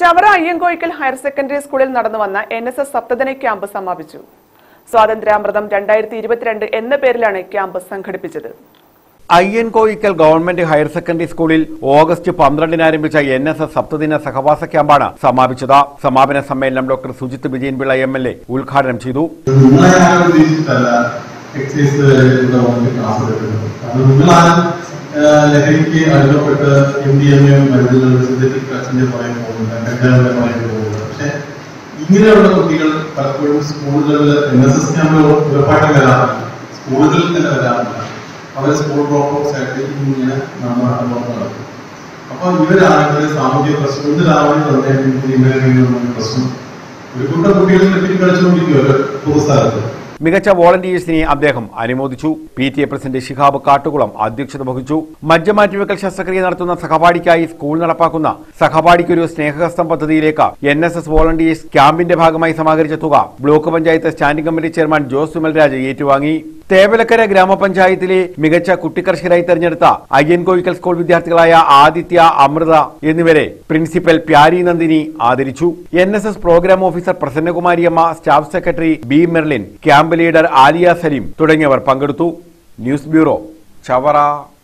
Chavara അയ്യങ്കോയിക്കൽ higher secondary സ്കൂളിൽ നടന്നു വന്ന എൻ എസ് എസ് സപ്തദിന ക്യാമ്പ് സമാപിച്ചു സ്വാതന്ത്ര്യാമൃതം രണ്ടായിരത്തി ഇരുപത്തിരണ്ട് എന്ന പേരിലാണ് ക്യാമ്പ് സംഘടിപ്പിച്ചത് അയ്യൻകോയിക്കൽ ഗവൺമെന്റ് ഹയർ സെക്കൻഡറി സ്കൂളിൽ ഓഗസ്റ്റ് പന്ത്രണ്ടിന് ആരംഭിച്ച എൻ എസ് എസ് സപ്തദിന സഹവാസ ക്യാമ്പാണ് സമാപിച്ചത് സമാപന സമ്മേളനം doctor Sujith Vijayanpillai M L A ഉദ്ഘാടനം ചെയ്തു നിങ്ങളെ ഞാൻ ഉദ്ദേശിച്ചിട്ടല്ല എക്സൈസ് വരെയുള്ള വന്ന് ക്ലാസ് എടുക്കുന്നത് അത് നിങ്ങളാണ് ലഹരിക്ക് അടിമപ്പെട്ട് എം ഡി എം എം മരുന്നുകൾ സിന്തറ്റിക് ഡ്രഗ്സിന്റെ പുറകെ പോകുന്നത് കഞ്ചാവിന്റെ പുറകെ പോകുന്നത് പക്ഷെ ഇങ്ങനെയുള്ള കുട്ടികൾ പലപ്പോഴും സ്കൂളുകളിൽ എൻ എസ് എസ് ക്യാമ്പിൽ ഉറപ്പായിട്ടും വരാറില്ല സ്കൂളുകളിൽ തന്നെ വരാറില്ല അവർ സ്കൂൾ ഡ്രോപ്പ് ആയിട്ട് ഇങ്ങനെ നമ്മുടെ നടക്കും അപ്പൊ ഇവരാണെങ്കിൽ സാമൂഹ്യ പ്രശ്നം ഇതിലാവുന്ന തന്നെ ഇങ്ങനെ പ്രശ്നം ഒരു കൂട്ടം കുട്ടികൾ ക്രിക്കറ്റ് കളിച്ചുകൊണ്ടിരിക്കുമല്ലോ പൊതുസ്ഥലത്ത് മികച്ച വോളണ്ടിയേഴ്സിനെ അദ്ദേഹം അനുമോദിച്ചു P T A president Shihab Kattukulam അധ്യക്ഷത വഹിച്ചു മജ്ജമാറ്റിവെക്കൽ ശസ്ത്രക്രിയ നടത്തുന്ന സഹപാഠിക്കായി സ്കൂൾ നടപ്പാക്കുന്ന സഹപാഠിക്കൊരു സ്നേഹഹസ്തം പദ്ധതിയിലേക്ക് എൻ എസ് എസ് വോളണ്ടിയേഴ്സ് ക്യാമ്പിന്റെ ഭാഗമായി സമാഹരിച്ച തുക block panchayat standing committee chairman Jose Sumalraj ഏറ്റുവാങ്ങി തേവലക്കര ഗ്രാമപഞ്ചായത്തിലെ മികച്ച കുട്ടിക്കർഷകരായി തെരഞ്ഞെടുത്ത അയ്യൻകോയിക്കൽ സ്കൂൾ വിദ്യാർത്ഥികളായ ആദിത്യ അമൃത എന്നിവരെ പ്രിൻസിപ്പൽ പ്യാരി നന്ദിനി ആദരിച്ചു N S S programme officer Prasannakumariamma staff secretary B Merlin camp leader Aliya Saleem തുടങ്ങിയവർ പങ്കെടുത്തു ന്യൂസ് ബ്യൂറോ ചവറ